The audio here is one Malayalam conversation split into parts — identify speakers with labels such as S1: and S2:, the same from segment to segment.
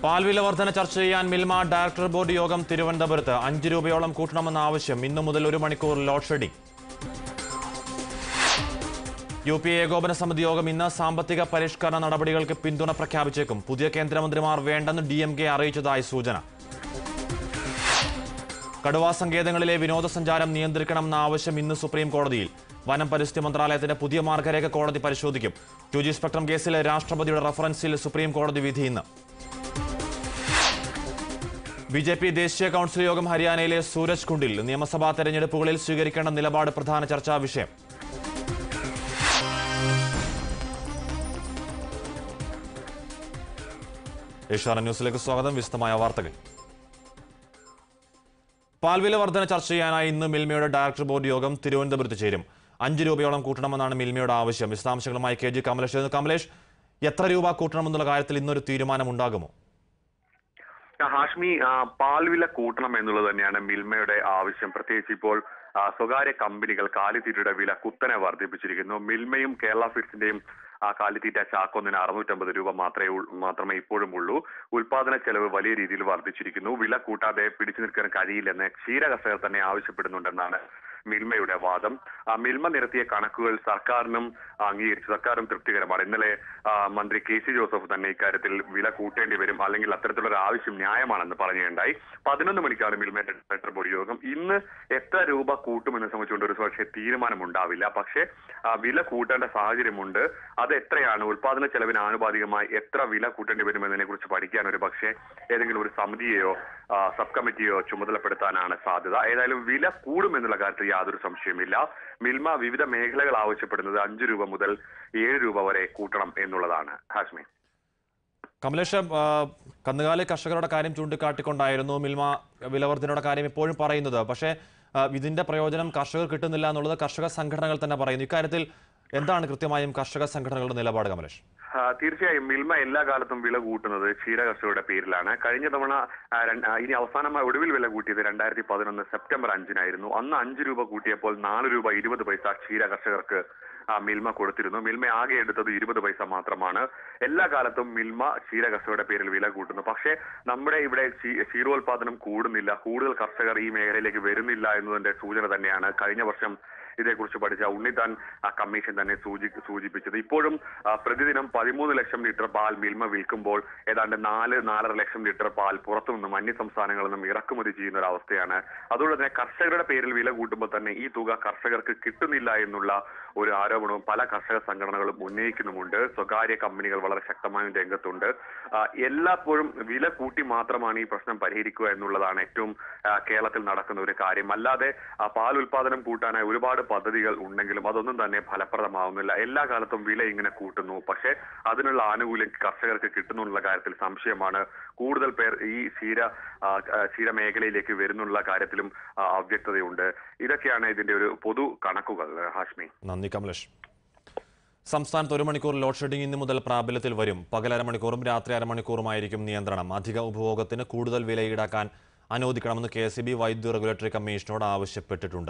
S1: പാൽവില വർധന ചർച്ച ചെയ്യാൻ മിൽമ ഡയറക്ടർ ബോർഡ് യോഗം തിരുവനന്തപുരത്ത് അഞ്ച് രൂപയോളം കൂട്ടണമെന്ന ആവശ്യം ഇന്നു മുതൽ ഒരു മണിക്കൂർ ലോഡ് ഷെഡിംഗ് യു പി ഏകോപന സമിതി യോഗം ഇന്ന് സാമ്പത്തിക പരിഷ്കരണ നടപടികൾക്ക് പിന്തുണ പ്രഖ്യാപിച്ചേക്കും പുതിയ കേന്ദ്രമന്ത്രിമാർ വേണ്ടെന്ന് ഡി എം കെ അറിയിച്ചതായി സൂചന കടുവാ സങ്കേതങ്ങളിലെ വിനോദസഞ്ചാരം നിയന്ത്രിക്കണമെന്ന ആവശ്യം ഇന്ന് സുപ്രീം കോടതിയിൽ വനം പരിസ്ഥിതി മന്ത്രാലയത്തിന്റെ പുതിയ മാർഗരേഖ കോടതി പരിശോധിക്കും ടു ജി സ്പെക്ട്രം കേസിലെ രാഷ്ട്രപതിയുടെ റഫറൻസിൽ സുപ്രീം കോടതി വിധി ഇന്ന് ബി ജെ പി ദേശീയ കൗൺസിൽ യോഗം ഹരിയാനയിലെ സൂരജ് കുണ്ടിൽ നിയമസഭാ തെരഞ്ഞെടുപ്പുകളിൽ സ്വീകരിക്കേണ്ട നിലപാട് പ്രധാന ചർച്ചാ വിഷയം ഏഷ്യാന ന്യൂസിലേക്ക് സ്വാഗതം വിശദമായ വാർത്തകൾ പാൽവില വർധന ചർച്ച ചെയ്യാനായി ഇന്ന് മിൽമയുടെ ഡയറക്ടർ ബോർഡ് യോഗം തിരുവനന്തപുരത്ത് ചേരും അഞ്ച് രൂപയോളം കൂട്ടണമെന്നാണ് മിൽമയുടെ ആവശ്യം വിശദാംശങ്ങളുമായി കെ ജി കമലേഷ് ചേരുന്നു. കമലേഷ് എത്ര രൂപ കൂട്ടണമെന്നുള്ള കാര്യത്തിൽ ഇന്നൊരു തീരുമാനമുണ്ടാകുമോ
S2: ആ, ഹാഷ്മി ആ, പാൽവില കൂട്ടണം എന്നുള്ളത് തന്നെയാണ് മിൽമയുടെ ആവശ്യം പ്രത്യേകിച്ച് ഇപ്പോൾ ആ, സ്വകാര്യ കമ്പനികൾ കാലിത്തീറ്റയുടെ വില കുത്തനെ വർദ്ധിപ്പിച്ചിരിക്കുന്നു മിൽമയും കേരള ഫിഡ്സിന്റെയും ആ കാലിത്തീറ്റ ചാക്കൊന്നിന് അറുന്നൂറ്റമ്പത് രൂപ മാത്രമേ ഉൾ- മാത്രമേ ഇപ്പോഴും ഉള്ളൂ ഉൽപാദന ചെലവ് വലിയ രീതിയിൽ വർദ്ധിച്ചിരിക്കുന്നു വില കൂട്ടാതെ പിടിച്ചു നിൽക്കാൻ കഴിയില്ലെന്ന് ക്ഷീര കർഷകർ തന്നെ ആവശ്യപ്പെടുന്നുണ്ടെന്നാണ് മിൽമയുടെ വാദം ആ, മിൽമ നിരത്തിയ കണക്കുകൾ സർക്കാരിനും അംഗീകരിച്ചു സർക്കാരും തൃപ്തികരമാണ് ഇന്നലെ ആ, മന്ത്രി കെ സി ജോസഫ് തന്നെ ഇക്കാര്യത്തിൽ വില കൂട്ടേണ്ടി വരും അല്ലെങ്കിൽ അത്തരത്തിലുള്ള ഒരു ആവശ്യം ന്യായമാണെന്ന് പറയുകയുണ്ടായി പതിനൊന്ന് മണിക്കാണ് മിൽമയുടെ ഡയറക്ടർ ബോർഡ് യോഗം ഇന്ന് എത്ര രൂപ കൂട്ടുമെന്ന് സംബന്ധിച്ചുകൊണ്ട് ഒരു പക്ഷേ തീരുമാനമുണ്ടാവില്ല പക്ഷേ ആ, വില കൂട്ടേണ്ട സാഹചര്യമുണ്ട് അത് എത്രയാണ് ഉൽപാദന ചെലവിന് ആനുപാതികമായി എത്ര വില കൂട്ടേണ്ടി വരുമെന്നതിനെ കുറിച്ച് പഠിക്കാൻ ഒരു പക്ഷേ ഏതെങ്കിലും ഒരു സമിതിയെയോ ആ, സബ് കമ്മിറ്റിയോ ചുമതലപ്പെടുത്താനാണ് സാധ്യത ഏതായാലും വില കൂടുമെന്നുള്ള കാര്യത്തിൽ യാതൊരു സംശയമില്ല മിൽമ വിവിധ മേഖലകൾ ആവശ്യപ്പെടുന്നത് അഞ്ചു രൂപ മുതൽ ഏഴ് രൂപ വരെ കൂട്ടണം എന്നുള്ളതാണ് ഹാഷ്മി
S1: കമലേഷ് ആ, കന്നുകാലി കർഷകരുടെ കാര്യം ചൂണ്ടിക്കാട്ടിക്കൊണ്ടായിരുന്നു മിൽമ വിലവർദ്ധനയുടെ കാര്യം ഇപ്പോഴും പറയുന്നത് പക്ഷേ ആ, ഇതിന്റെ പ്രയോജനം കർഷകർ കിട്ടുന്നില്ല എന്നുള്ളത് കർഷക സംഘടനകൾ തന്നെ പറയുന്നു ഇക്കാര്യത്തിൽ എന്താണ് കൃത്യമായും കർഷക സംഘടനകളുടെ നിലപാട് കമലേഷ്
S2: ആ, തീർച്ചയായും മിൽമ എല്ലാ കാലത്തും വില കൂട്ടുന്നത് ക്ഷീര കർഷകരുടെ പേരിലാണ് കഴിഞ്ഞ തവണ ആ, രണ്ട്- ആ, ഇനി അവസാനമായി ഒടുവിൽ വില കൂട്ടിയത് രണ്ടായിരത്തി പതിനൊന്ന് സെപ്റ്റംബർ അഞ്ചിനായിരുന്നു അന്ന് അഞ്ച് രൂപ കൂട്ടിയപ്പോൾ നാല് രൂപ ഇരുപത് പൈസ ക്ഷീര കർഷകർക്ക് ആ, മിൽമ കൊടുത്തിരുന്നു മിൽമ ആകെ എടുത്തത് ഇരുപത് പൈസ മാത്രമാണ് എല്ലാ കാലത്തും മിൽമ ക്ഷീര കർഷകരുടെ പേരിൽ വില കൂട്ടുന്നു പക്ഷേ നമ്മുടെ ഇവിടെ ക്ഷീ- ക്ഷീരോത്പാദനം കൂടുന്നില്ല കൂടുതൽ കർഷകർ ഈ മേഖലയിലേക്ക് വരുന്നില്ല എന്നതിന്റെ സൂചന തന്നെയാണ് കഴിഞ്ഞ വർഷം ഇതേക്കുറിച്ച് പഠിച്ച ഉണ്ണിത്താൻ ആ, കമ്മീഷൻ തന്നെ സൂചി സൂചിപ്പിച്ചത് ഇപ്പോഴും ആ, പ്രതിദിനം പതിമൂന്ന് ലക്ഷം ലിറ്റർ പാൽ മിൽമ വിൽക്കുമ്പോൾ ഏതാണ്ട് നാല് നാലര ലക്ഷം ലിറ്റർ പാൽ പുറത്തു നിന്നും അന്യ സംസ്ഥാനങ്ങളിൽ നിന്നും ഇറക്കുമതി ചെയ്യുന്ന ഒരു അവസ്ഥയാണ് അതുകൊണ്ട് തന്നെ കർഷകരുടെ പേരിൽ വില കൂട്ടുമ്പോൾ തന്നെ ഈ തുക കർഷകർക്ക് കിട്ടുന്നില്ല എന്നുള്ള ഒരു ആരോപണവും പല കർഷക സംഘടനകളും ഉന്നയിക്കുന്നുമുണ്ട് സ്വകാര്യ കമ്പനികൾ വളരെ ശക്തമായും രംഗത്തുണ്ട് ആ, എല്ലായ്പ്പോഴും വില കൂട്ടി മാത്രമാണ് ഈ പ്രശ്നം പരിഹരിക്കുക എന്നുള്ളതാണ് ഏറ്റവും ആ, കേരളത്തിൽ നടക്കുന്ന ഒരു കാര്യം അല്ലാതെ ആ, പാൽ ഉൽപാദനം കൂട്ടാനായി ഒരുപാട് പദ്ധതികൾ ഉണ്ടെങ്കിലും അതൊന്നും തന്നെ ഫലപ്രദമാവുന്നില്ല എല്ലാ കാലത്തും വില ഇങ്ങനെ കൂട്ടുന്നു പക്ഷേ അതിനുള്ള ആനുകൂല്യം കർഷകർക്ക് കിട്ടുന്നുള്ള കാര്യത്തിൽ സംശയമാണ് കൂടുതൽ പേർ ഈ ക്ഷീര ആ, ആ, ക്ഷീര മേഖലയിലേക്ക് വരുന്നുള്ള കാര്യത്തിലും ആ, അവ്യക്തതയുണ്ട് ഇതൊക്കെയാണ് ഇതിന്റെ ഒരു പൊതു കണക്കുകൾ ഹാഷ്മി
S1: നന്ദി കമലേഷ് സംസ്ഥാനത്ത് ഒരു മണിക്കൂർ ലോഡ് ഷെഡിംഗ് ഇന്നു മുതൽ പ്രാബല്യത്തിൽ വരും പകൽ അരമണിക്കൂറും രാത്രി അരമണിക്കൂറുമായിരിക്കും നിയന്ത്രണം അധിക ഉപഭോഗത്തിന് കൂടുതൽ വില ഈടാക്കാൻ അനുവദിക്കണമെന്ന് കെ എസ് വൈദ്യുതി റെഗുലേറ്ററി കമ്മീഷനോട് ആവശ്യപ്പെട്ടിട്ടുണ്ട്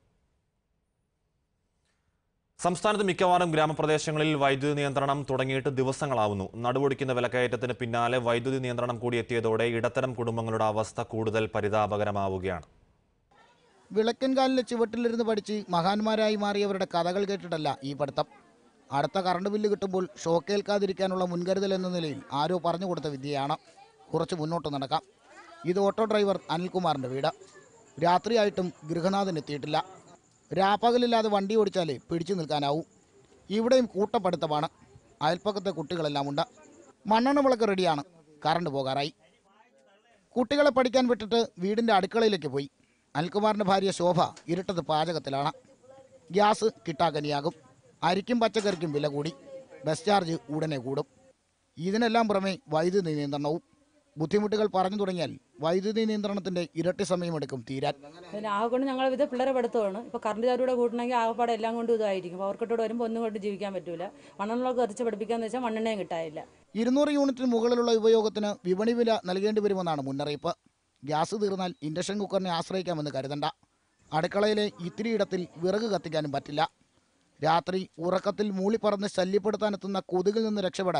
S1: സംസ്ഥാനത്ത് മിക്കവാറും ഗ്രാമപ്രദേശങ്ങളിൽ വൈദ്യുതി നിയന്ത്രണം തുടങ്ങിയിട്ട് ദിവസങ്ങളാവുന്നു നടുവൊടിക്കുന്ന വിലക്കയറ്റത്തിന് പിന്നാലെ വൈദ്യുതി നിയന്ത്രണം കൂടി എത്തിയതോടെ ഇടത്തരം കുടുംബങ്ങളുടെ അവസ്ഥ കൂടുതൽ പരിതാപകരമാവുകയാണ്
S3: വിളക്കൻകാലിലെ ചുവട്ടിലിരുന്ന് പഠിച്ച് മഹാന്മാരായി മാറിയവരുടെ കഥകൾ കേട്ടിട്ടല്ല ഈ പഠിത്തം അടുത്ത കറണ്ട് ബില്ല് കിട്ടുമ്പോൾ ഷോക്കേൽക്കാതിരിക്കാനുള്ള മുൻകരുതൽ എന്ന നിലയിൽ ആരോ പറഞ്ഞു കൊടുത്ത വിദ്യയാണ് കുറച്ച് മുന്നോട്ട് നടക്കാം ഇത് ഓട്ടോ ഡ്രൈവർ അനിൽകുമാറിൻ്റെ വീട് രാത്രിയായിട്ടും ഗൃഹനാഥൻ എത്തിയിട്ടില്ല രാപ്പകലില്ലാതെ വണ്ടി ഓടിച്ചാലേ പിടിച്ചു നിൽക്കാനാവൂ ഇവിടെയും കൂട്ടപ്പെടുത്തമാണ് അയൽപ്പക്കത്തെ കുട്ടികളെല്ലാം ഉണ്ട് മണ്ണെണ്ണ വിളക്ക് റെഡിയാണ് കറണ്ട് പോകാറായി കുട്ടികളെ പഠിക്കാൻ വിട്ടിട്ട് വീടിൻ്റെ അടുക്കളയിലേക്ക് പോയി അനിൽകുമാറിൻ്റെ ഭാര്യ ശോഭ ഇരുട്ടത്ത് പാചകത്തിലാണ് ഗ്യാസ് കിട്ടാക്കനിയാകും അരിക്കും പച്ചക്കറിക്കും വില കൂടി ബസ് ചാർജ് ഉടനെ കൂടും ഇതിനെല്ലാം പുറമെ വൈദ്യുതി നിയന്ത്രണവും ബുദ്ധിമുട്ടുകൾ പറഞ്ഞു തുടങ്ങിയാൽ വൈദ്യുതി നിയന്ത്രണത്തിൻ്റെ ഇരട്ടി സമയമെടുക്കും തീരാൻ
S4: പിന്നെ ആകെ കൊണ്ട് ഞങ്ങൾ ഇത് പിള്ളേരെ പഠിത്തമാണ് ഇപ്പോൾ കറണ്ട് ചാരൂടെ കൂട്ടണമെങ്കിൽ ആകെപ്പാടെ എല്ലാം കൊണ്ടും ഇതായിരിക്കും പവർ കട്ടോട് വരുമ്പോൾ ഒന്നും കൊണ്ട് ജീവിക്കാൻ പറ്റൂല മണ്ണെണ്ണൊക്കെ എത്തിച്ച് പഠിപ്പിക്കാന്ന് വെച്ചാൽ മണ്ണെണ്ണയും കിട്ടാനില്ല
S3: ഇരുന്നൂറ് യൂണിറ്റിന് മുകളിലുള്ള ഉപയോഗത്തിന് വിപണി വില നൽകേണ്ടി വരുമെന്നാണ് മുന്നറിയിപ്പ് ഗ്യാസ് തീർന്നാൽ ഇൻഡക്ഷൻ കുക്കറിനെ ആശ്രയിക്കാമെന്ന് കരുതണ്ട അടുക്കളയിലെ ഇത്തിരി ഇടത്തിൽ വിറക് കത്തിക്കാനും പറ്റില്ല രാത്രി ഉറക്കത്തിൽ മൂളിപ്പറന്ന് ശല്യപ്പെടുത്താനെത്തുന്ന കൊതുകിൽ നിന്ന് രക്ഷപ്പെടാൻ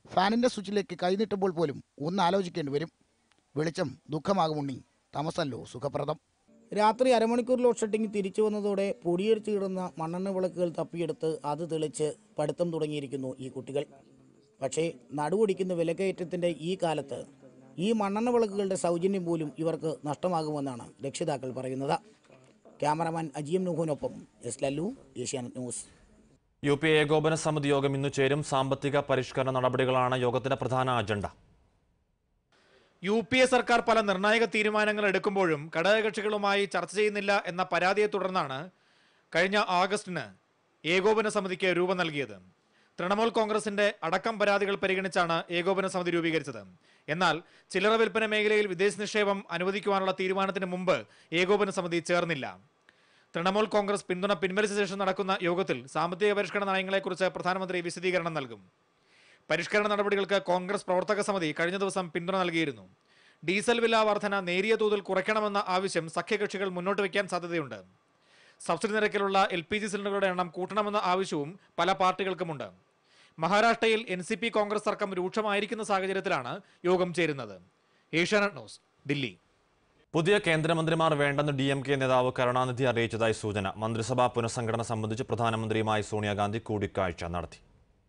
S3: ഫാനിൻ്റെ സ്വിച്ചിലേക്ക് കൈനീട്ടുമ്പോൾ പോലും ഒന്ന് ആലോചിക്കേണ്ടി വരും വെളിച്ചം ദുഃഖമാകും ഉണ്ണി തമസല്ലോ സുഖപ്രദം രാത്രി അരമണിക്കൂർ ലോഡ് ഷെഡിങ് തിരിച്ചു വന്നതോടെ പൊടിയടിച്ച് കിടന്ന മണ്ണെണ്ണ വിളക്കുകൾ തപ്പിയെടുത്ത് അത് തെളിച്ച് പഠിത്തം തുടങ്ങിയിരിക്കുന്നു ഈ കുട്ടികൾ പക്ഷേ നടുവൊടിക്കുന്ന വിലക്കയറ്റത്തിൻ്റെ ഈ കാലത്ത് ഈ മണ്ണെണ്ണ വിളക്കുകളുടെ സൗജന്യം പോലും ഇവർക്ക് നഷ്ടമാകുമെന്നാണ് രക്ഷിതാക്കൾ പറയുന്നത് ക്യാമറമാൻ അജിയം നുഹുവിനൊപ്പം S Lallu Asianet news
S1: U P ഏകോപന സമിതി യോഗം ഇന്ന് ചേരും സാമ്പത്തിക പരിഷ്കരണ നടപടികളാണ് യോഗത്തിന്റെ പ്രധാന അജണ്ട
S5: യു പി എ സർക്കാർ പല നിർണായക തീരുമാനങ്ങൾ എടുക്കുമ്പോഴും ഘടകകക്ഷികളുമായി ചർച്ച ചെയ്യുന്നില്ല എന്ന പരാതിയെ തുടർന്നാണ് കഴിഞ്ഞ ആഗസ്റ്റിന് ഏകോപന സമിതിക്ക് രൂപം നൽകിയത് തൃണമൂൽ കോൺഗ്രസിന്റെ അടക്കം പരാതികൾ പരിഗണിച്ചാണ് ഏകോപന സമിതി രൂപീകരിച്ചത് എന്നാൽ ചില്ലറ വിൽപ്പന മേഖലയിൽ വിദേശ നിക്ഷേപം അനുവദിക്കുവാനുള്ള തീരുമാനത്തിന് മുമ്പ് ഏകോപന സമിതി ചേർന്നില്ല തൃണമൂൽ കോൺഗ്രസ് പിന്തുണ പിൻവലിച്ച ശേഷം നടക്കുന്ന യോഗത്തിൽ സാമ്പത്തിക പരിഷ്കരണ നയങ്ങളെക്കുറിച്ച് പ്രധാനമന്ത്രി വിശദീകരണം നൽകും പരിഷ്കരണ നടപടികൾക്ക് കോൺഗ്രസ് പ്രവർത്തക സമിതി കഴിഞ്ഞ ദിവസം പിന്തുണ നൽകിയിരുന്നു ഡീസൽ വില വർധന നേരിയ തോതിൽ കുറയ്ക്കണമെന്ന ആവശ്യം സഖ്യകക്ഷികൾ മുന്നോട്ട് വയ്ക്കാൻ സാധ്യതയുണ്ട് സബ്സിഡി നിരക്കിലുള്ള എൽ പി ജി സിലിണ്ടറുകളുടെ എണ്ണം കൂട്ടണമെന്ന ആവശ്യവും പല പാർട്ടികൾക്കുമുണ്ട് മഹാരാഷ്ട്രയിൽ എൻ സി പി കോൺഗ്രസ് തർക്കം രൂക്ഷമായിരിക്കുന്ന സാഹചര്യത്തിലാണ് യോഗം ചേരുന്നത് ഏഷ്യാനെറ്റ് ന്യൂസ് ദില്ലി
S1: പുതിയ കേന്ദ്രമന്ത്രിമാർ വേണ്ടെന്ന് ഡി എം കെ നേതാവ് കരുണാനിധി അറിയിച്ചതായി സൂചന മന്ത്രിസഭാ പുനഃസംഘടന സംബന്ധിച്ച് പ്രധാനമന്ത്രിയുമായി സോണിയാഗാന്ധി കൂടിക്കാഴ്ച നടത്തി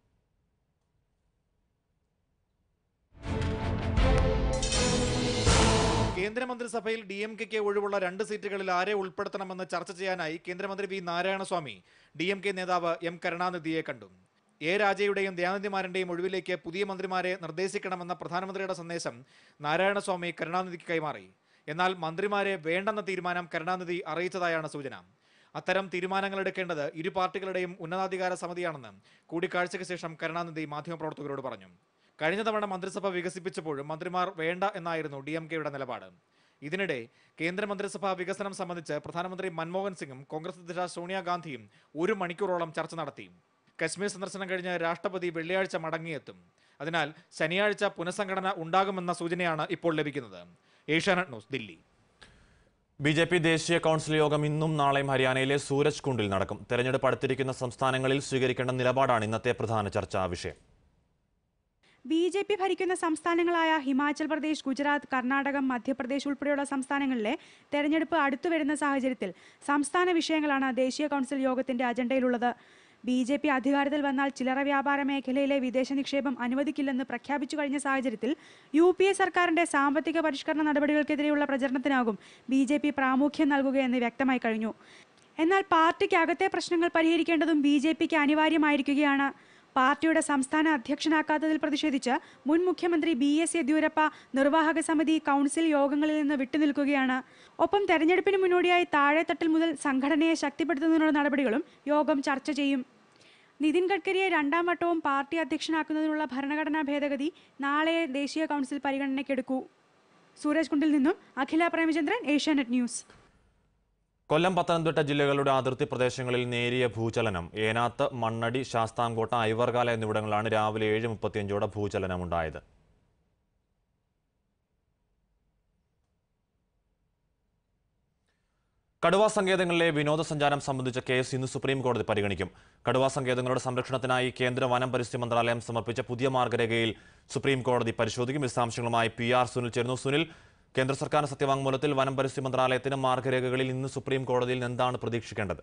S5: കേന്ദ്രമന്ത്രിസഭയിൽ ഡി എം കെക്ക് ഒഴിവുള്ള രണ്ട് സീറ്റുകളിൽ ആരെ ഉൾപ്പെടുത്തണമെന്ന് ചർച്ച ചെയ്യാനായി കേന്ദ്രമന്ത്രി V Narayanaswamy D M K നേതാവ് എം കരുണാനിധിയെ കണ്ടു എ രാജയുടെയും ദയാനിധിമാരന്റെയും ഒഴിവിലേക്ക് പുതിയ മന്ത്രിമാരെ നിർദ്ദേശിക്കണമെന്ന പ്രധാനമന്ത്രിയുടെ സന്ദേശം നാരായണസ്വാമി കരുണാനിധിക്ക് കൈമാറി എന്നാൽ മന്ത്രിമാരെ വേണ്ടെന്ന തീരുമാനം കരുണാനിധി അറിയിച്ചതായാണ് സൂചന അത്തരം തീരുമാനങ്ങൾ എടുക്കേണ്ടത് ഇരു പാർട്ടികളുടെയും ഉന്നതാധികാര സമിതിയാണെന്ന് കൂടിക്കാഴ്ചയ്ക്ക് ശേഷം കരുണാനിധി മാധ്യമപ്രവർത്തകരോട് പറഞ്ഞു കഴിഞ്ഞ തവണ മന്ത്രിസഭ വികസിപ്പിച്ചപ്പോഴും മന്ത്രിമാർ വേണ്ട എന്നായിരുന്നു ഡി എം കെയുടെ നിലപാട് ഇതിനിടെ കേന്ദ്രമന്ത്രിസഭാ വികസനം സംബന്ധിച്ച് പ്രധാനമന്ത്രി മൻമോഹൻ സിംഗും കോൺഗ്രസ് അധ്യക്ഷ സോണിയാഗാന്ധിയും ഒരു മണിക്കൂറോളം ചർച്ച നടത്തി കശ്മീർ സന്ദർശനം കഴിഞ്ഞ് രാഷ്ട്രപതി വെള്ളിയാഴ്ച മടങ്ങിയെത്തും അതിനാൽ ശനിയാഴ്ച പുനഃസംഘടന ഉണ്ടാകുമെന്ന സൂചനയാണ് ഇപ്പോൾ ലഭിക്കുന്നത് Asianet news Delhi
S1: B J P ദേശീയ കൗൺസിൽ യോഗം ഇന്നും നാളെയും ഹരിയാനയിലെ സൂരജ് കുണ്ടിൽ നടക്കും തെരഞ്ഞെടുപ്പ് അടുത്തിരിക്കുന്ന സംസ്ഥാനങ്ങളിൽ സ്വീകരിക്കേണ്ട നിലപാടാണ് ഇന്നത്തെ പ്രധാന ചർച്ചാ വിഷയം
S6: ബി ജെ പി ഭരിക്കുന്ന സംസ്ഥാനങ്ങളായ ഹിമാചൽ പ്രദേശ് ഗുജറാത്ത് കർണാടകം മധ്യപ്രദേശ് ഉൾപ്പെടെയുള്ള സംസ്ഥാനങ്ങളിലെ തെരഞ്ഞെടുപ്പ് അടുത്തു വരുന്ന സാഹചര്യത്തിൽ സംസ്ഥാന വിഷയങ്ങളാണ് ദേശീയ കൗൺസിൽ യോഗത്തിന്റെ അജണ്ടയിലുള്ളത് ബി ജെ പി അധികാരത്തിൽ വന്നാൽ ചില്ലറ വ്യാപാര മേഖലയിലെ വിദേശ നിക്ഷേപം അനുവദിക്കില്ലെന്ന് പ്രഖ്യാപിച്ചു കഴിഞ്ഞ സാഹചര്യത്തിൽ യു പി എ സർക്കാരിന്റെ സാമ്പത്തിക പരിഷ്കരണ നടപടികൾക്കെതിരെയുള്ള പ്രചരണത്തിനാകും ബി ജെ പി പ്രാമുഖ്യം നൽകുകയെന്ന് വ്യക്തമായി കഴിഞ്ഞു എന്നാൽ പാർട്ടിക്ക് അകത്തെ പ്രശ്നങ്ങൾ പരിഹരിക്കേണ്ടതും ബി ജെ പിക്ക് അനിവാര്യമായിരിക്കുകയാണ് പാർട്ടിയുടെ സംസ്ഥാന അധ്യക്ഷനാക്കാത്തതിൽ പ്രതിഷേധിച്ച് മുൻ മുഖ്യമന്ത്രി ബി എസ് യെദ്യൂരപ്പ നിർവാഹക സമിതി കൗൺസിൽ യോഗങ്ങളിൽ നിന്ന് വിട്ടുനിൽക്കുകയാണ് ഒപ്പം തെരഞ്ഞെടുപ്പിന് മുന്നോടിയായി താഴെത്തട്ടിൽ മുതൽ സംഘടനയെ ശക്തിപ്പെടുത്തുന്നതിനുള്ള നടപടികളും യോഗം ചർച്ച ചെയ്യും നിതിൻ ഗഡ്കരിയെ രണ്ടാം വട്ടവും പാർട്ടി അധ്യക്ഷനാക്കുന്നതിനുള്ള ഭരണഘടനാ ഭേദഗതി നാളെ ദേശീയ കൗൺസിൽ പരിഗണനയ്ക്കെടുക്കൂ സൂരജ് കുണ്ടിൽ നിന്നും അഖില പ്രേമചന്ദ്രൻ ഏഷ്യാനെറ്റ് ന്യൂസ്
S1: കൊല്ലം പത്തനംതിട്ട ജില്ലകളുടെ അതിർത്തി പ്രദേശങ്ങളിൽ നേരിയ ഭൂചലനം ഏനാത്ത് മണ്ണടി ശാസ്താംകോട്ട ഐവർകാല എന്നിവിടങ്ങളിലാണ് രാവിലെ ഏഴ് മുപ്പത്തിയഞ്ചോടെ ഭൂചലനമുണ്ടായത് കടുവാ സങ്കേതങ്ങളിലെ വിനോദസഞ്ചാരം സംബന്ധിച്ച കേസ് ഇന്ന് സുപ്രീം കോടതി പരിഗണിക്കും കടുവാ സങ്കേതങ്ങളുടെ സംരക്ഷണത്തിനായി കേന്ദ്ര വനം പരിസ്ഥിതി മന്ത്രാലയം സമർപ്പിച്ച പുതിയ മാർഗരേഖയിൽ സുപ്രീം കോടതി പരിശോധിക്കും വിശദാംശങ്ങളുമായി പി ആർ സുനിൽ ചേരുന്നു സുനിൽ കേന്ദ്ര സർക്കാർ സത്യവാങ്മൂലത്തിൽ വനം പരിസ്ഥിതി മന്ത്രാലയത്തിന് മാർഗരേഖകളിൽ ഇന്ന് സുപ്രീം കോടതിയിൽ നിന്ന് എന്താണ് പ്രതീക്ഷിക്കേണ്ടത്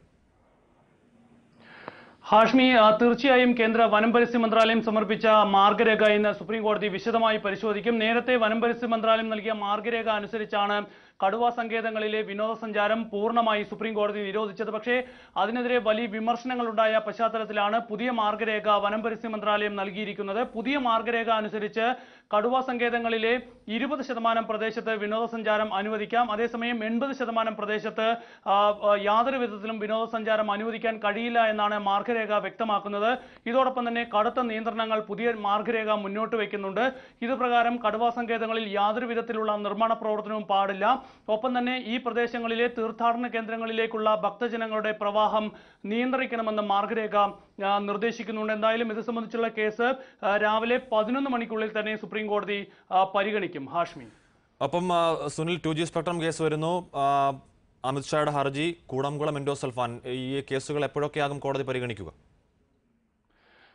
S7: ഹാഷ്മി ആ, തീർച്ചയായും കേന്ദ്ര വനം പരിസ്ഥിതി മന്ത്രാലയം സമർപ്പിച്ച മാർഗരേഖ ഇന്ന് സുപ്രീം കോടതി വിശദമായി പരിശോധിക്കും നേരത്തെ വനം പരിസ്ഥിതി മന്ത്രാലയം നൽകിയ മാർഗരേഖ അനുസരിച്ചാണ് കടുവ സങ്കേതങ്ങളിലെ വിനോദസഞ്ചാരം പൂർണ്ണമായി സുപ്രീം കോടതി നിരോധിച്ചത് പക്ഷേ അതിനെതിരെ വലിയ വിമർശനങ്ങൾ ഉണ്ടായ പശ്ചാത്തലത്തിലാണ് പുതിയ മാർഗരേഖ വനം പരിസ്ഥിതി മന്ത്രാലയം നൽകിയിരിക്കുന്നത് പുതിയ മാർഗരേഖ അനുസരിച്ച് കടുവ സങ്കേതങ്ങളിലെ ഇരുപത് ശതമാനം പ്രദേശത്ത് വിനോദസഞ്ചാരം അനുവദിക്കാം അതേസമയം എൺപത് ശതമാനം പ്രദേശത്ത് ആ, ആ, യാതൊരു വിധത്തിലും വിനോദസഞ്ചാരം അനുവദിക്കാൻ കഴിയില്ല എന്നാണ് മാർഗരേഖ വ്യക്തമാക്കുന്നത് ഇതോടൊപ്പം തന്നെ കടുത്ത നിയന്ത്രണങ്ങൾ പുതിയ മാർഗരേഖ മുന്നോട്ട് വയ്ക്കുന്നുണ്ട് ഇത് പ്രകാരം കടുവ സങ്കേതങ്ങളിൽ യാതൊരു വിധത്തിലുള്ള നിർമ്മാണ പ്രവർത്തനവും പാടില്ല ഒപ്പം തന്നെ ഈ പ്രദേശങ്ങളിലെ തീർത്ഥാടന കേന്ദ്രങ്ങളിലേക്കുള്ള ഭക്തജനങ്ങളുടെ പ്രവാഹം നിയന്ത്രിക്കണമെന്ന് മാർഗരേഖ ആ, നിർദ്ദേശിക്കുന്നുണ്ട് എന്തായാലും ഇത് സംബന്ധിച്ചുള്ള കേസ് ആ, രാവിലെ പതിനൊന്ന് മണിക്കുള്ളിൽ തന്നെ സുപ്രീം കോടതി ആ, പരിഗണിക്കും ഹാഷ്മി
S1: ഒപ്പം ആ, Sunil two G spectrum case വരുന്നു ആ, അമിത്ഷായുടെ ഹർജി കൂടംകുളം എൻഡോസൾഫാൻ ഈ കേസുകൾ എപ്പോഴൊക്കെയാകും കോടതി പരിഗണിക്കുക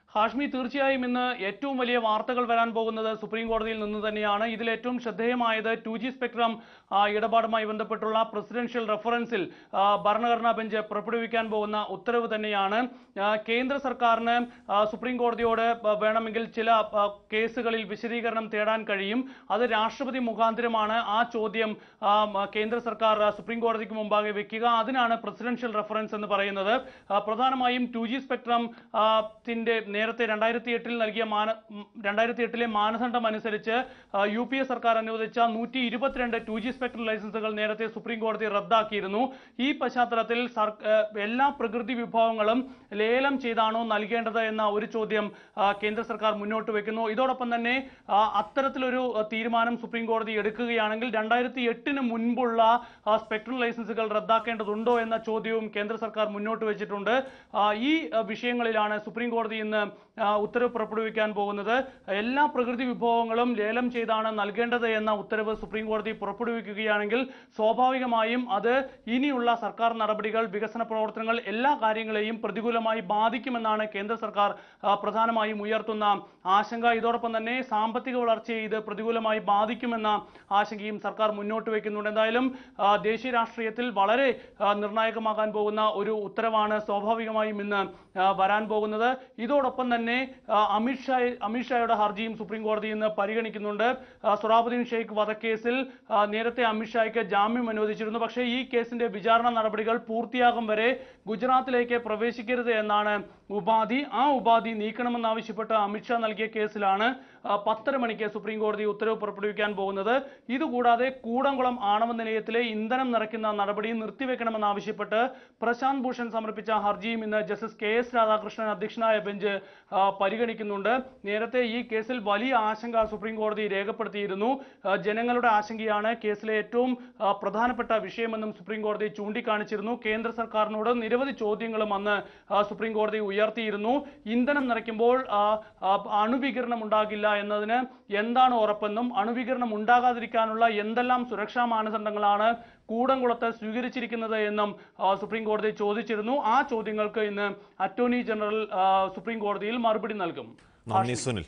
S7: ഹാഷ്മി തീർച്ചയായും ഇന്ന് ഏറ്റവും വലിയ വാർത്തകൾ വരാൻ പോകുന്നത് സുപ്രീം കോടതിയിൽ നിന്ന് തന്നെയാണ് ഇതിൽ ഏറ്റവും ശ്രദ്ധേയമായത് ടു ജി സ്പെക്ട്രം ആ, ഇടപാടുമായി ബന്ധപ്പെട്ടുള്ള പ്രസിഡൻഷ്യൽ റെഫറൻസിൽ ആ, ഭരണഘടനാ ബെഞ്ച് പുറപ്പെടുവിക്കാൻ പോകുന്ന ഉത്തരവ് തന്നെയാണ് ആ, കേന്ദ്ര സർക്കാരിന് ആ, സുപ്രീം കോടതിയോട് ആ, വേണമെങ്കിൽ ചില ആ, കേസുകളിൽ വിശദീകരണം തേടാൻ കഴിയും അത് രാഷ്ട്രപതി മുഖാന്തരമാണ് ആ ചോദ്യം ആ, മ, കേന്ദ്ര സർക്കാർ ആ, സുപ്രീം കോടതിക്ക് മുമ്പാകെ വെക്കുക അതിനാണ് പ്രസിഡൻഷ്യൽ റെഫറൻസ് എന്ന് പറയുന്നത് ആ, പ്രധാനമായും ടു ജി സ്പെക്ട്രം ആ, ത്തിന്റെ നേരത്തെ രണ്ടായിരത്തി എട്ടിൽ നൽകിയ മാന രണ്ടായിരത്തി എട്ടിലെ മാനദണ്ഡം അനുസരിച്ച് ആ, യു പി എ സർക്കാർ അനുവദിച്ച നൂറ്റി ഇരുപത്തിരണ്ട് ടു ജി സ്പെക്ട്രം ലൈസൻസുകൾ നേരത്തെ സുപ്രീം കോടതി റദ്ദാക്കിയിരുന്നു ഈ പശ്ചാത്തലത്തിൽ സർ ആ, എല്ലാ പ്രകൃതി വിഭവങ്ങളും ലേലം ചെയ്താണോ നൽകേണ്ടത് എന്ന ഒരു ചോദ്യം ആ, കേന്ദ്ര സർക്കാർ മുന്നോട്ട് വെക്കുന്നു ഇതോടൊപ്പം തന്നെ ആ, അത്തരത്തിലൊരു ആ, തീരുമാനം സുപ്രീം കോടതി എടുക്കുകയാണെങ്കിൽ രണ്ടായിരത്തി എട്ടിന് മുൻപുള്ള ആ, സ്പെക്ട്രം ലൈസൻസുകൾ റദ്ദാക്കേണ്ടതുണ്ടോ എന്ന ചോദ്യവും കേന്ദ്ര സർക്കാർ മുന്നോട്ട് വെച്ചിട്ടുണ്ട് ആ, ഈ ആ, വിഷയങ്ങളിലാണ് സുപ്രീം കോടതി ഇന്ന് ആ, ഉത്തരവ് പുറപ്പെടുവിക്കാൻ പോകുന്നത് എല്ലാ പ്രകൃതി വിഭവങ്ങളും ലേലം ചെയ്താണ് നൽകേണ്ടത് എന്ന ഉത്തരവ് സുപ്രീം കോടതി പുറപ്പെടുവിക്കുകയാണെങ്കിൽ സ്വാഭാവികമായും അത് ഇനിയുള്ള സർക്കാർ നടപടികൾ വികസന പ്രവർത്തനങ്ങൾ എല്ലാ കാര്യങ്ങളെയും പ്രതികൂലമായി ബാധിക്കുമെന്നാണ് കേന്ദ്ര സർക്കാർ ആ, പ്രധാനമായും ഉയർത്തുന്ന ആശങ്ക ഇതോടൊപ്പം തന്നെ സാമ്പത്തിക വളർച്ചയെ ഇത് പ്രതികൂലമായി ബാധിക്കുമെന്ന ആശങ്കയും സർക്കാർ മുന്നോട്ട് വയ്ക്കുന്നുണ്ട് എന്തായാലും ആ, ദേശീയ രാഷ്ട്രീയത്തിൽ വളരെ ആ, നിർണായകമാകാൻ പോകുന്ന ഒരു ഉത്തരവാണ് സ്വാഭാവികമായും ഇന്ന് ആ, വരാൻ പോകുന്നത് ഇതോടൊപ്പം തന്നെ ആ, അമിത്ഷാ അമിത്ഷായുടെ ഹർജിയും സുപ്രീം കോടതി ഇന്ന് പരിഗണിക്കുന്നുണ്ട് ആ, സൊറാബുദ്ദീൻ ഷെയ്ഖ് വധക്കേസിൽ ആ, നേരത്തെ അമിത്ഷായ്ക്ക് ജാമ്യം അനുവദിച്ചിരുന്നു പക്ഷേ ഈ കേസിന്റെ വിചാരണ നടപടികൾ പൂർത്തിയാകും വരെ ഗുജറാത്തിലേക്ക് പ്രവേശിക്കരുത് എന്നാണ് ഉപാധി ആ ഉപാധി നീക്കണമെന്നാവശ്യപ്പെട്ട് അമിത്ഷാ നൽകിയ കേസിലാണ് ആ, പത്തര മണിക്ക് സുപ്രീം കോടതി ഉത്തരവ് പുറപ്പെടുവിക്കാൻ പോകുന്നത് ഇതുകൂടാതെ കൂടംകുളം ആണവ നിലയത്തിലെ ഇന്ധനം നിറയ്ക്കുന്ന നടപടി നിർത്തിവെക്കണമെന്നാവശ്യപ്പെട്ട് പ്രശാന്ത് ഭൂഷൺ സമർപ്പിച്ച ഹർജിയും ഇന്ന് ജസ്റ്റിസ് കെ എസ് രാധാകൃഷ്ണൻ അധ്യക്ഷനായ ബെഞ്ച് ആ, പരിഗണിക്കുന്നുണ്ട് നേരത്തെ ഈ കേസിൽ വലിയ ആശങ്ക സുപ്രീം കോടതി രേഖപ്പെടുത്തിയിരുന്നു ആ, ജനങ്ങളുടെ ആശങ്കയാണ് കേസിലെ ഏറ്റവും ആ, പ്രധാനപ്പെട്ട വിഷയമെന്നും സുപ്രീം കോടതി ചൂണ്ടിക്കാണിച്ചിരുന്നു കേന്ദ്ര സർക്കാരിനോട് നിരവധി ചോദ്യങ്ങളും അന്ന് ആ, സുപ്രീം കോടതി ഉയർത്തിയിരുന്നു ഇന്ധനം നിറയ്ക്കുമ്പോൾ ആ, ആ, അണുവികിരണം ഉണ്ടാകില്ല എന്നതിന് എന്താണ് ഉറപ്പെന്നും അണുവികിരണം ഉണ്ടാകാതിരിക്കാനുള്ള എന്തെല്ലാം സുരക്ഷാ മാനദണ്ഡങ്ങളാണ് കൂടംകുളത്ത് സ്വീകരിച്ചിരിക്കുന്നത് എന്നും ആ, സുപ്രീം കോടതി ചോദിച്ചിരുന്നു ആ ചോദ്യങ്ങൾക്ക് ഇന്ന് അറ്റോർണി ജനറൽ ആ, സുപ്രീം കോടതിയിൽ മറുപടി നൽകും
S1: നന്ദി സുനിൽ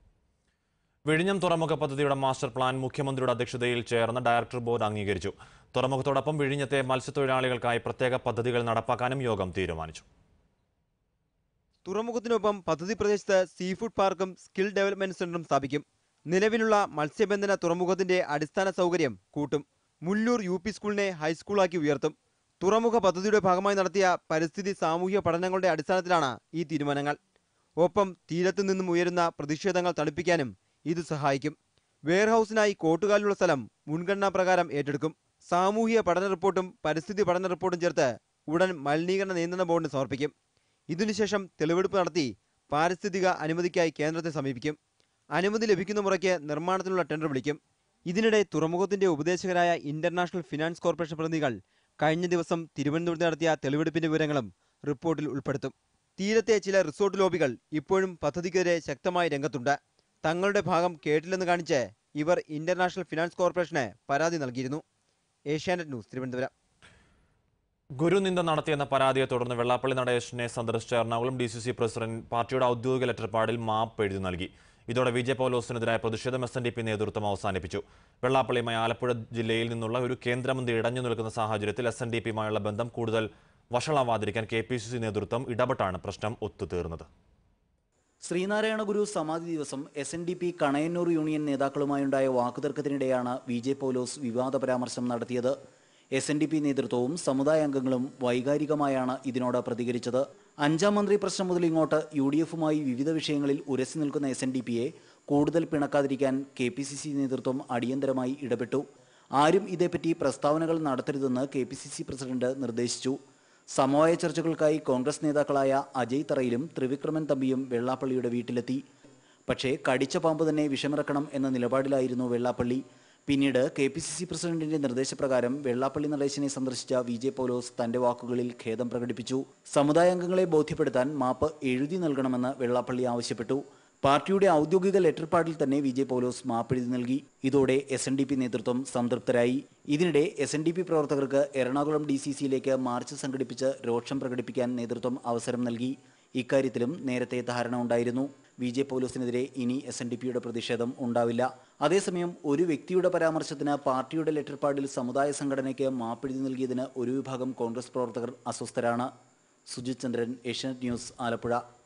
S1: വിഴിഞ്ഞം തുറമുഖ പദ്ധതിയുടെ മാസ്റ്റർ പ്ലാൻ മുഖ്യമന്ത്രിയുടെ അധ്യക്ഷതയിൽ ചേർന്ന ഡയറക്ടർ ബോർഡ് അംഗീകരിച്ചു തുറമുഖത്തോടൊപ്പം വിഴിഞ്ഞത്തെ മത്സ്യത്തൊഴിലാളികൾക്കായി പ്രത്യേക പദ്ധതികൾ നടപ്പാക്കാനും യോഗം തീരുമാനിച്ചു
S8: തുറമുഖത്തിനൊപ്പം പദ്ധതി പ്രദേശത്ത് സീ ഫുഡ് പാർക്കും സ്കിൽ ഡെവലപ്മെന്റ് സെന്ററും സ്ഥാപിക്കും നിലവിലുള്ള മത്സ്യബന്ധന തുറമുഖത്തിന്റെ അടിസ്ഥാന സൗകര്യം കൂട്ടും മുല്ലൂർ യു പി സ്കൂളിനെ ഹൈസ്കൂളാക്കി ഉയർത്തും തുറമുഖ പദ്ധതിയുടെ ഭാഗമായി നടത്തിയ പരിസ്ഥിതി സാമൂഹിക പഠനങ്ങളുടെ അടിസ്ഥാനത്തിലാണ് ഈ തീരുമാനങ്ങൾ ഒപ്പം തീരത്തു നിന്നും ഉയരുന്ന പ്രതിഷേധങ്ങൾ തണുപ്പിക്കാനും ഇത് സഹായിക്കും വെയർഹൌസിനായി കോട്ടുകാലിലുള്ള സ്ഥലം മുൻഗണനാ പ്രകാരം ഏറ്റെടുക്കും സാമൂഹിക പഠന റിപ്പോർട്ടും പരിസ്ഥിതി പഠന റിപ്പോർട്ടും ചേർത്ത് ഉടൻ മലിനീകരണ നിയന്ത്രണ ബോർഡിന് സമർപ്പിക്കും ഇതിനുശേഷം തെളിവെടുപ്പ് നടത്തി പാരിസ്ഥിതിക അനുമതിക്കായി കേന്ദ്രത്തെ സമീപിക്കും അനുമതി ലഭിക്കുന്ന മുറയ്ക്ക് നിർമ്മാണത്തിനുള്ള ടെൻഡർ വിളിക്കും ഇതിനിടെ തുറമുഖത്തിന്റെ ഉപദേശകരായ ഇന്റർനാഷണൽ ഫിനാൻസ് കോർപ്പറേഷൻ പ്രതിനിധികൾ കഴിഞ്ഞ ദിവസം തിരുവനന്തപുരത്ത് നടത്തിയ തെളിവെടുപ്പിന്റെ വിവരങ്ങളും റിപ്പോർട്ടിൽ ഉൾപ്പെടുത്തും തീരത്തെ ചില റിസോർട്ട് ലോബികൾ ഇപ്പോഴും പദ്ധതിക്കെതിരെ ശക്തമായി രംഗത്തുണ്ട് തങ്ങളുടെ ഭാഗം കേട്ടില്ലെന്ന് കാണിച്ച് ഇവർ ഇന്റർനാഷണൽ ഫിനാൻസ് കോർപ്പറേഷന് പരാതി നൽകിയിരുന്നു ഏഷ്യാനെറ്റ് ന്യൂസ് തിരുവനന്തപുരം
S1: ഗുരുനിന്ദ നടത്തിയെന്ന പരാതിയെ തുടർന്ന് വെള്ളാപ്പള്ളി നടേശനെ സന്ദർശിച്ച Ernakulam D C C president പാർട്ടിയുടെ ഔദ്യോഗിക ലെറ്റർ പാഡിൽ മാപ്പ് എഴുതി നൽകി ഇതോടെ വി ജെ പൗലോസിനെതിരായ പ്രതിഷേധം എസ് എൻ ഡി പി നേതൃത്വം അവസാനിപ്പിച്ചു വെള്ളാപ്പള്ളിയുമായി ആലപ്പുഴ ജില്ലയിൽ നിന്നുള്ള ഒരു കേന്ദ്രമന്ത്രി ഇടഞ്ഞു നിൽക്കുന്ന സാഹചര്യത്തിൽ എസ് എൻ ഡി പിയുമായുള്ള ബന്ധം കൂടുതൽ വഷളാവാതിരിക്കാൻ കെ പി സി സി നേതൃത്വം ഇടപെട്ടാണ് പ്രശ്നം ഒത്തുതീർന്നത്
S9: ശ്രീനാരായണ ഗുരു സമാധി ദിവസം S N D P Kanayannur union നേതാക്കളുമായുണ്ടായ വാക്കുതർക്കത്തിനിടെയാണ് വി ജെ പൗലോസ് വിവാദ പരാമർശം നടത്തിയത് എസ് എൻ ഡി പി നേതൃത്വവും സമുദായ അംഗങ്ങളും വൈകാരികമായാണ് ഇതിനോട് പ്രതികരിച്ചത് അഞ്ചാം മന്ത്രി പ്രശ്നം മുതൽ ഇങ്ങോട്ട് യു ഡി എഫുമായി വിവിധ വിഷയങ്ങളിൽ ഉരസി നിൽക്കുന്ന എസ് എൻ ഡി പിയെ കൂടുതൽ പിണക്കാതിരിക്കാൻ കെ പി സി സി നേതൃത്വം അടിയന്തരമായി ഇടപെട്ടു ആരും ഇതേപ്പറ്റി പ്രസ്താവനകൾ നടത്തരുതെന്ന് K P C C president നിർദ്ദേശിച്ചു സമവായ ചർച്ചകൾക്കായി കോൺഗ്രസ് നേതാക്കളായ അജയ് തറയിലും ത്രിവിക്രമൻ തമ്പിയും വെള്ളാപ്പള്ളിയുടെ വീട്ടിലെത്തി പക്ഷേ കടിച്ച പാമ്പ് തന്നെ വിഷമിറക്കണം എന്ന നിലപാടിലായിരുന്നു വെള്ളാപ്പള്ളി പിന്നീട് കെ പി സി സി പ്രസിഡന്റിന്റെ നിർദ്ദേശപ്രകാരം വെള്ളാപ്പള്ളി നടേശനെ സന്ദർശിച്ച വി ജെ പൗലോസ് തന്റെ വാക്കുകളിൽ ഖേദം പ്രകടിപ്പിച്ചു സമുദായാംഗങ്ങളെ ബോധ്യപ്പെടുത്താൻ മാപ്പ് എഴുതി നൽകണമെന്ന് വെള്ളാപ്പള്ളി ആവശ്യപ്പെട്ടു പാർട്ടിയുടെ ഔദ്യോഗിക ലെറ്റർ പാഡിൽ തന്നെ വി ജെ പൗലോസ് മാപ്പെഴുതി നൽകി ഇതോടെ എസ് എൻ ഡി പി നേതൃത്വം സംതൃപ്തരായി ഇതിനിടെ എസ് എൻ ഡി പി പ്രവർത്തകർക്ക് എറണാകുളം ഡി സി സിയിലേക്ക് മാർച്ച് സംഘടിപ്പിച്ച് രോഷം പ്രകടിപ്പിക്കാൻ നേതൃത്വം അവസരം നൽകി ഇക്കാര്യത്തിലും നേരത്തെ ധാരണ ഉണ്ടായിരുന്നു വി ജെ പൗലോസിനെതിരെ ഇനി എസ് എൻ ഡി പിയുടെ പ്രതിഷേധം ഉണ്ടാവില്ല അതേസമയം ഒരു വ്യക്തിയുടെ പരാമർശത്തിന് പാർട്ടിയുടെ ലെറ്റർ പാഡിൽ സമുദായ സംഘടനയ്ക്ക് മാപ്പിഴുതി നൽകിയതിന് ഒരു വിഭാഗം കോൺഗ്രസ് പ്രവർത്തകർ അസ്വസ്ഥരാണ് സുജിത് ചന്ദ്രൻ ഏഷ്യനെറ്റ് ന്യൂസ് ആലപ്പുഴ